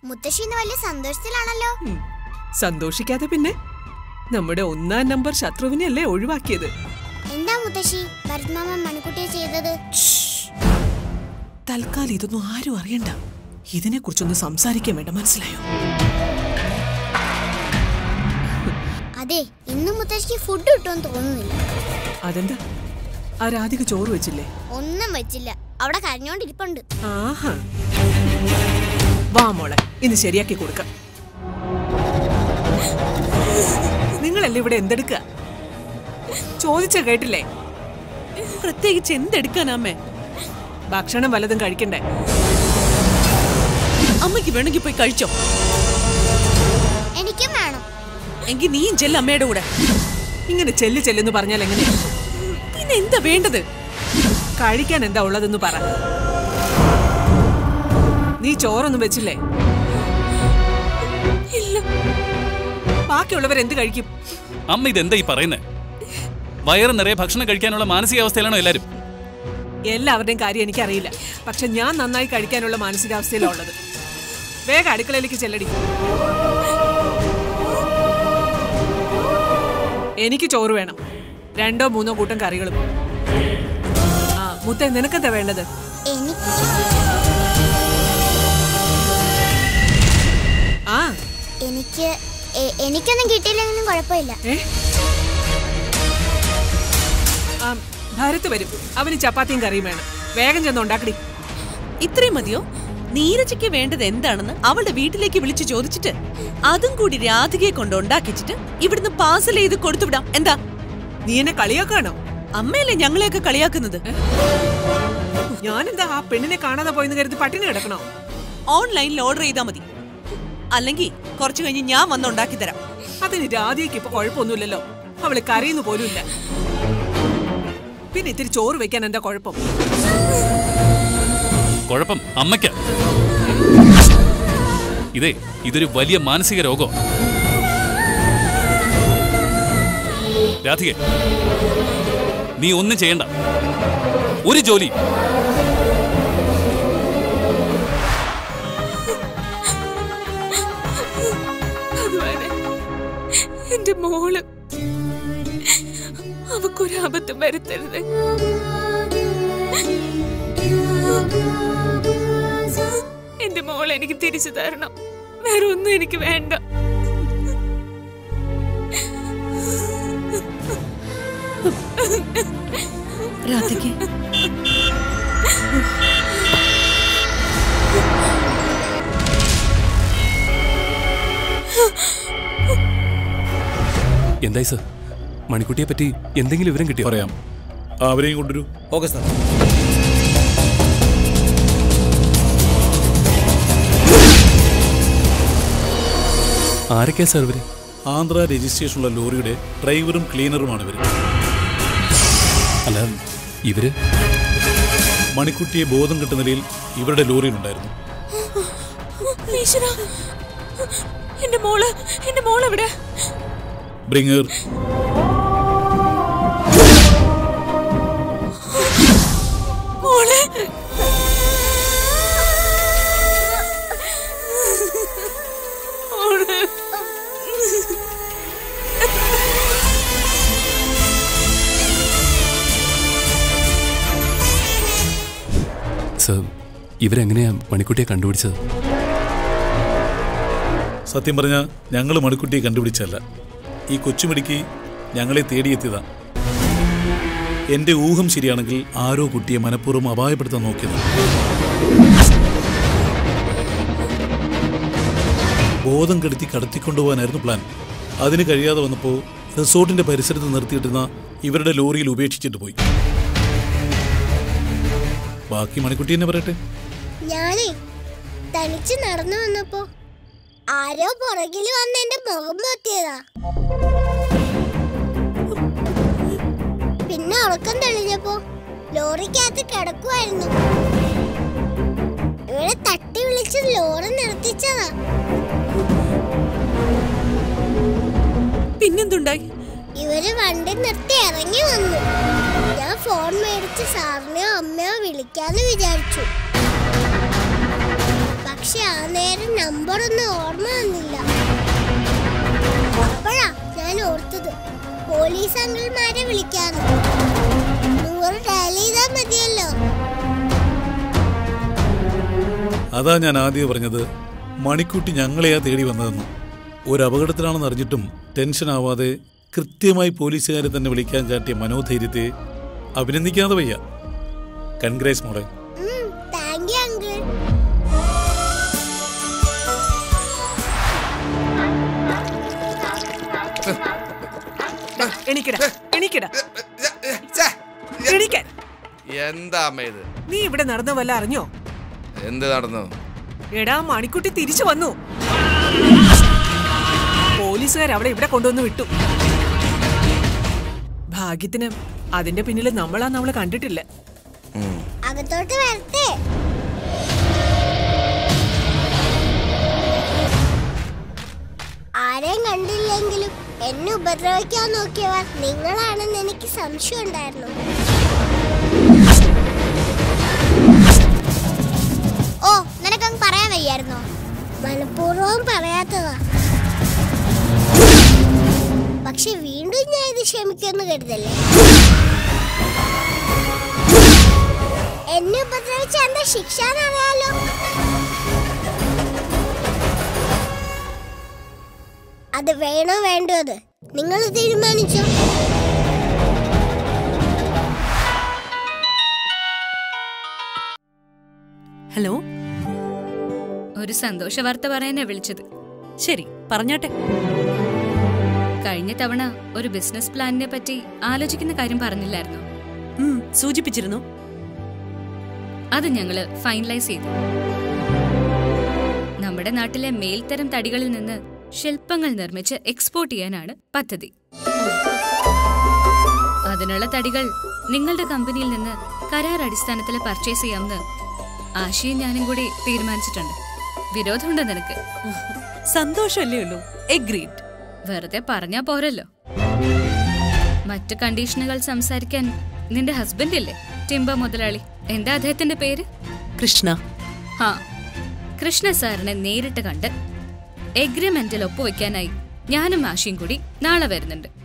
മുത്തശ്ശി ഇന്ന് വലിയ സന്തോഷത്തിലാണല്ലോ ഉം. സന്തോഷിക്കാതെ പിന്നെ നമ്മുടെ ഒന്നാം നമ്പർ ശത്രുവിനെ അല്ലേ ഒഴിവാക്കിയത് എന്താ മുത്തശ്ശി ഭരത്മാമ മണിക്കുട്ടിയെ ചെയ്തത് തൽക്കാലം ഇതൊന്നും ആരും അറിയണ്ട ഇതിനെ കുറിച്ചൊന്ന് സംസാരിക്കാൻ വേണ്ട മനസ്സിലായോ അതെ ഇന്ന് മുത്തശ്ശിക്ക് ഫുഡ് കിട്ടുമെന്ന് തോന്നുന്നില്ല അതെന്താ ആ രാധിക ചോറ് വെച്ചില്ലേ ഒന്നും വെച്ചില്ല അവിടെ കരഞ്ഞോണ്ടിരിപ്പുണ്ട് ആഹാ വാ മോളെ ഇന്ന് ശരിയാക്കി കൊടുക്കാം നിങ്ങളല്ലേ ഇവിടെ എന്തെടുക്ക ചോദിച്ച കേട്ടില്ലേ പ്രത്യേകിച്ച് എന്തെടുക്കാനമ്മേ ഭക്ഷണം വല്ലതും കഴിക്കണ്ടേ അമ്മയ്ക്ക് വേണമെങ്കിൽ പോയി കഴിച്ചോ എനിക്കും വേണം എങ്കിൽ നീയും ചെല്ല അമ്മയുടെ കൂടെ ഇങ്ങനെ ചെല്ല് ചെല്ലെന്ന് പറഞ്ഞാൽ എങ്ങനെയാ പിന്നെ എന്താ വേണ്ടത് കഴിക്കാൻ എന്താ ഉള്ളതെന്ന് പറ നീ ചോറൊന്നും വെച്ചില്ലേ ഇല്ല ബാക്കിയുള്ളവർ എന്ത് കഴിക്കും അമ്മ ഇതെന്താ ഈ പറയുന്നേ വയറ് നിറയെ ഭക്ഷണം കഴിക്കാനുള്ള മാനസികാവസ്ഥയിലാണോ എല്ലാരും എല്ലാവരുടെയും കാര്യം എനിക്കറിയില്ല പക്ഷെ ഞാൻ നന്നായി കഴിക്കാനുള്ള മാനസികാവസ്ഥയിലാണ് ഉള്ളത് വേഗം അടുക്കളയിലേക്ക് ചെല്ലടി എനിക്ക് ചോറ് വേണം രണ്ടോ മൂന്നോ കൂട്ടം കറികളും ആ മുത്ത നിനക്കെന്താ വേണ്ടത് എനിക്ക് ആ എനിക്ക് എ- എനിക്കൊന്നും കിട്ടിയില്ലെങ്കിലും കുഴപ്പമില്ല ഏ ആ ഭരത്ത് വരും അവന് ചപ്പാത്തിയും കറിയും വേണം വേഗം ചെന്ന് ഉണ്ടാക്കടി ഇത്രയും മതിയോ നീരജയ്ക്ക് വേണ്ടത് എന്താണെന്ന് അവളുടെ വീട്ടിലേക്ക് വിളിച്ചു ചോദിച്ചിട്ട് അതും കൂടി രാധികയെ കൊണ്ട് ഉണ്ടാക്കിച്ചിട്ട് ഇവിടുന്ന് പാസൽ ചെയ്ത് കൊടുത്തുവിടാം എന്താ നീ എന്നെ കളിയാക്കാണോ അമ്മയല്ലേ ഞങ്ങളെയൊക്കെ കളിയാക്കുന്നത് ഞാനെന്താ ആ പെണ്ണിനെ കാണാതെ പോയെന്ന് കരുതി പട്ടിണി കിടക്കണോ ഓൺലൈനിൽ ഓർഡർ ചെയ്താൽ മതി അല്ലെങ്കിൽ കുറച്ചു കഴിഞ്ഞ് ഞാൻ വന്ന് ഉണ്ടാക്കി തരാം അതിന് രാധികയ്ക്ക് ഇപ്പൊ കുഴപ്പമൊന്നുമില്ലല്ലോ അവള് കരയുന്നു പോലുമില്ല പിന്നെ ഇത്തിരി ചോറ് വെക്കാൻ എന്താ കുഴപ്പം കുഴപ്പം അമ്മയ്ക്ക ഇതേ ഇതൊരു വലിയ മാനസിക രോഗം രാധിക നീ ഒന്നും ചെയ്യണ്ട ഒരു ജോലി അതുവരെ എന്റെ മോള് അവക്കൊരബദ്ധം വരുത്തരുത് എന്റെ മോൾ എനിക്ക് തിരിച്ചു തരണം വേറെ ഒന്നും എനിക്ക് വേണ്ട രാധിക എന്തായി സർ മണിക്കുട്ടിയെ പറ്റി എന്തെങ്കിലും വിവരം കിട്ടിയോ പറയാം അവരെയും കൊണ്ടുവരൂ ഓക്കെ സാർ ആരൊക്കെയാ സർ ഇവര് ആന്ധ്ര രജിസ്ട്രേഷനുള്ള ലോറിയുടെ ഡ്രൈവറും ക്ലീനറുമാണ് ഇവർ അല്ല ഇവര് മണിക്കുട്ടിയെ ബോധം കിട്ടുന്ന നിലയിൽ ഇവരുടെ ലോറിയിലുണ്ടായിരുന്നു ഈശ്വരാ എന്റെ മോള് എന്റെ മോൾ എവിടെ ബ്രിങ്ങർ മോള് മോള് സർ ഇവരെങ്ങനെയാ മണിക്കുട്ടിയെ കണ്ടുപിടിച്ചത് സത്യം പറഞ്ഞാൽ ഞങ്ങൾ മണിക്കുട്ടിയെ കണ്ടുപിടിച്ചല്ല ഈ കൊച്ചുമിടിക്ക് ഞങ്ങളെ തേടിയെത്തിയതാ എന്റെ ഊഹം ശരിയാണെങ്കിൽ ആരോ കുട്ടിയെ മനഃപൂർവ്വം അപായപ്പെടുത്താൻ നോക്കിയത് ബോധം കെടുത്തി കടത്തിക്കൊണ്ടുപോകാനായിരുന്നു പ്ലാൻ അതിന് കഴിയാതെ വന്നപ്പോൾ റിസോർട്ടിന്റെ പരിസരത്ത് നിർത്തിയിട്ടിരുന്ന ഇവരുടെ ലോറിയിൽ ഉപേക്ഷിച്ചിട്ട് പോയി ബാക്കി മണിക്കുട്ടി തന്നെ പറയട്ടെ ഞാനേ തനിച്ച് നടന്നു വന്നപ്പോ ആരോ പുറകിൽ വന്ന് എന്റെ മുഖം പൊത്തിയതാ പിന്നെ ഉറക്കം തെളിഞ്ഞപ്പോ ലോറിക്കകത്ത് കിടക്കുമായിരുന്നു ഇവിടെ തട്ടി വിളിച്ച് ലോറി നിർത്തിച്ചതാ പിന്നെന്തുണ്ടായി ഇവര് വണ്ടി നിർത്തി ഇറങ്ങി വന്നു ഞാൻ ഫോൺ മേടിച്ച് സാറിനെയോ അമ്മയോ വിളിക്കാന്ന് വിചാരിച്ചു പക്ഷെ പക്ഷെ ആ നേരം നമ്പറൊന്നും ഓർമ്മ വന്നില്ല അപ്പോഴാ ഞാൻ ഓർത്തത് പോലീസ് അങ്കിൾമാരെ വിളിക്കാന്ന് നൂറ് ഡയൽ ചെയ്താൽ മതിയല്ലോ അതാ ഞാൻ ആദ്യം പറഞ്ഞത് മണിക്കുട്ടി ഞങ്ങളെയാ തേടി വന്നതെന്ന് ഒരു അപകടത്തിലാണെന്ന് അറിഞ്ഞിട്ടും ടെൻഷൻ ആവാതെ കൃത്യമായി പോലീസുകാരെ തന്നെ വിളിക്കാൻ കാട്ടിയ മനോധൈര്യത്തെ അഭിനന്ദിക്കാതെ വയ്യ കൺഗ്രേസ് മോളെ താങ്ക് യു അങ്കിൾ എണീക്കടാ എണീക്കടാ ഛെ, എണീക്കാൻ എന്താ അമ്മ ഇത് നീ ഇവിടെ നടന്ന വല്ല അറിഞ്ഞോ എന്ത് നടന്നു എടാ മണിക്കുട്ടി തിരിച്ചു വന്നു പോലീസുകാർ അവളെ ഇവിടെ കൊണ്ടുവന്ന് വിട്ടു ഭാഗ്യത്തിന് അതിന്റെ പിന്നിൽ നമ്മളാന്ന് അവള് കണ്ടിട്ടില്ല അകത്തോട്ട് വരട്ടെ ആരെയും കണ്ടില്ലെങ്കിലും എന്നെ ഉപദ്രവിക്കാൻ നോക്കിയവർ നിങ്ങളാണെന്ന് എനിക്ക് സംശയം ഉണ്ടായിരുന്നു ഓ നിനക്കങ്ങ് പറയാൻ വയ്യായിരുന്നോ മനഃപൂർവ്വം പറയാത്തതാ പക്ഷെ വീണ്ടും ഞാൻ ഇത് ക്ഷമിക്കുമെന്ന് കരുതല്ലേ എന്നെ ഉപദ്രവിച്ച എന്താ ശിക്ഷ എന്നറിയാലോ അത് വേണോ വേണ്ടോ അത് നിങ്ങൾ തീരുമാനിച്ചോ ഹലോ ഒരു സന്തോഷ വാർത്ത പറയാനാ വിളിച്ചത് ശരി പറഞ്ഞാട്ടെ കഴിഞ്ഞ തവണ ഒരു ബിസിനസ് പ്ലാനിനെ പറ്റി ആലോചിക്കുന്ന കാര്യം പറഞ്ഞില്ലായിരുന്നോ ഉം, സൂചിപ്പിച്ചിരുന്നു അത് ഞങ്ങള് ഫൈനലൈസ് ചെയ്തു നമ്മുടെ നാട്ടിലെ മേൽത്തരം തടികളിൽ നിന്ന് ശില്പങ്ങൾ നിർമ്മിച്ച് എക്സ്പോർട്ട് ചെയ്യാനാണ് പദ്ധതി അതിനുള്ള തടികൾ നിങ്ങളുടെ കമ്പനിയിൽ നിന്ന് കരാർ അടിസ്ഥാനത്തിൽ പർച്ചേസ് ചെയ്യാമെന്ന് ആശയും ഞാനും കൂടി തീരുമാനിച്ചിട്ടുണ്ട് വിരോധമുണ്ടോ നിനക്ക് സന്തോഷമല്ലേ ഉള്ളൂ എഗ്രീഡ് വെറുതെ പറഞ്ഞാ പോരല്ലോ മറ്റു കണ്ടീഷനുകൾ സംസാരിക്കാൻ നിന്റെ ഹസ്ബൻഡ് ഇല്ലേ ടിംബ മുതലാളി എന്താ അദ്ദേഹത്തിന്റെ പേര് കൃഷ്ണ ഹാ കൃഷ്ണ സാറിനെ നേരിട്ട് കണ്ട് എഗ്രിമെന്റിൽ ഒപ്പുവെക്കാനായി ഞാനും ആശയും കൂടി നാളെ വരുന്നുണ്ട്